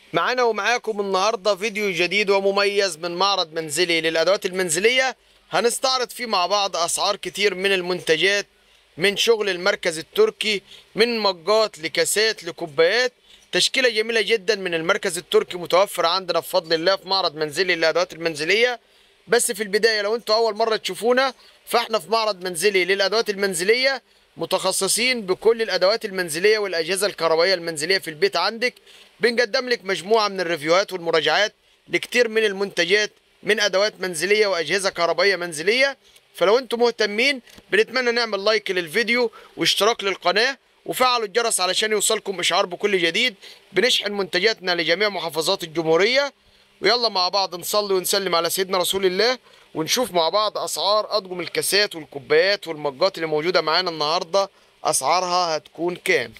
معانا ومعاكم النهاردة فيديو جديد ومميز من معرض منزلي للأدوات المنزلية هنستعرض فيه مع بعض أسعار كتير من المنتجات من شغل المركز التركي من مجات لكاسات لكوبايات تشكيلة جميلة جدا من المركز التركي متوفرة عندنا بفضل الله في معرض منزلي للأدوات المنزلية بس في البداية لو انتوا أول مرة تشوفونا فاحنا في معرض منزلي للأدوات المنزلية متخصصين بكل الادوات المنزليه والاجهزه الكهربائيه المنزليه في البيت عندك بنقدم لك مجموعه من الريفيوهات والمراجعات لكتير من المنتجات من ادوات منزليه واجهزه كهربائيه منزليه فلو انتم مهتمين بنتمنى نعمل لايك للفيديو واشتراك للقناه وفعلوا الجرس علشان يوصلكم اشعار بكل جديد بنشحن منتجاتنا لجميع محافظات الجمهوريه ويلا مع بعض نصلي ونسلم على سيدنا رسول الله ونشوف مع بعض اسعار اطقم الكاسات والكوبايات والمجات اللي موجوده معانا النهارده اسعارها هتكون كام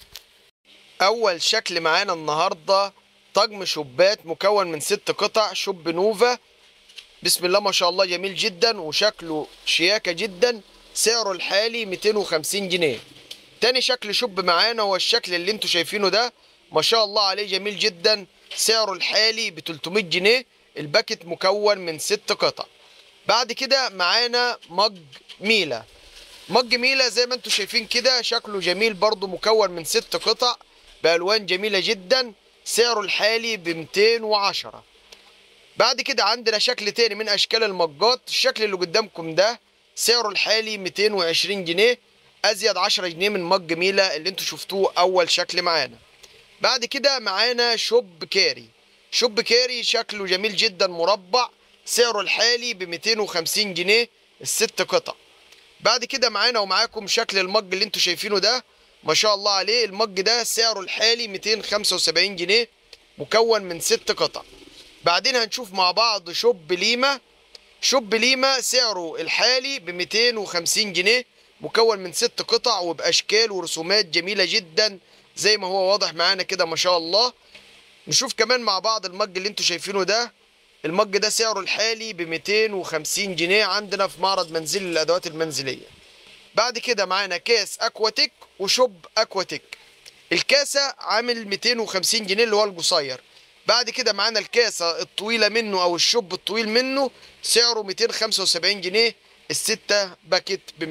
اول شكل معانا النهارده طقم شوبات مكون من ست قطع شوب نوفا بسم الله ما شاء الله جميل جدا وشكله شياكه جدا سعره الحالي 250 جنيه تاني شكل شوب معانا هو الشكل اللي انتوا شايفينه ده ما شاء الله عليه جميل جدا سعره الحالي ب 300 جنيه الباكت مكون من ست قطع بعد كده معانا مج ميلا مج ميلا زي ما انتم شايفين كده شكله جميل برضو مكون من ست قطع بألوان جميلة جدا سعره الحالي ب 210 بعد كده عندنا شكل تاني من أشكال المجات الشكل اللي قدامكم ده سعره الحالي 220 جنيه أزيد 10 جنيه من مج ميلا اللي انتم شفتوه أول شكل معانا بعد كده معانا شوب كاري شوب كاري شكله جميل جدا مربع سعره الحالي ب 250 جنيه الست قطع بعد كده معانا ومعاكم شكل المج اللي انتوا شايفينه ده ما شاء الله عليه المج ده سعره الحالي 275 جنيه مكون من ست قطع بعدين هنشوف مع بعض شوب ليما شوب ليما سعره الحالي ب 250 جنيه مكون من ست قطع وباشكال ورسومات جميله جدا زي ما هو واضح معانا كده ما شاء الله نشوف كمان مع بعض المج اللي انتوا شايفينه ده المج ده سعره الحالي ب 250 جنيه عندنا في معرض منزلي للادوات المنزليه بعد كده معانا كاس اكواتيك وشوب اكواتيك الكاسه عامل 250 جنيه اللي هو القصير بعد كده معانا الكاسه الطويله منه او الشوب الطويل منه سعره 275 جنيه الستة باكت ب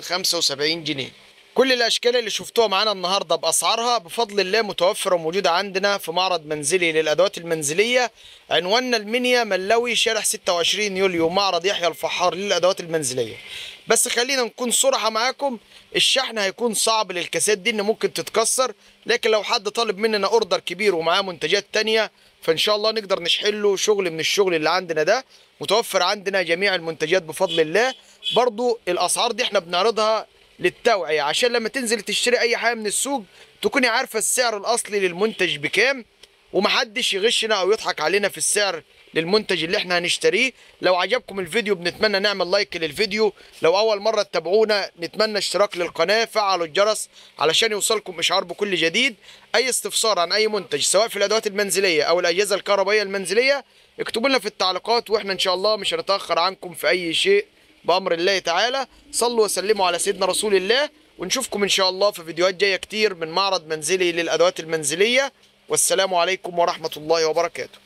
275 جنيه كل الاشكال اللي شفتوها معانا النهارده باسعارها بفضل الله متوفره وموجوده عندنا في معرض منزلي للادوات المنزليه عنواننا المنيا ملوي شارع 26 يوليو معرض يحيى الفحار للادوات المنزليه بس خلينا نكون صراحه معاكم الشحن هيكون صعب للكاسات دي ان ممكن تتكسر لكن لو حد طالب مننا اوردر كبير ومعاه منتجات تانية فان شاء الله نقدر نشحن له شغل من الشغل اللي عندنا ده متوفر عندنا جميع المنتجات بفضل الله برضو الاسعار دي احنا بنعرضها للتوعية عشان لما تنزل تشتري أي حاجة من السوق تكوني عارفة السعر الأصلي للمنتج بكام ومحدش يغشنا أو يضحك علينا في السعر للمنتج اللي احنا هنشتريه لو عجبكم الفيديو بنتمنى نعمل لايك للفيديو لو أول مرة تتابعونا نتمنى اشتراك للقناة فعلوا الجرس علشان يوصلكم إشعار بكل جديد أي استفسار عن أي منتج سواء في الأدوات المنزلية أو الأجهزة الكهربائية المنزلية اكتبوا لنا في التعليقات واحنا إن شاء الله مش هنتأخر عنكم في أي شيء بأمر الله تعالى صلوا وسلموا على سيدنا رسول الله ونشوفكم إن شاء الله في فيديوهات جاية كتير من معرض منزلي للأدوات المنزلية والسلام عليكم ورحمة الله وبركاته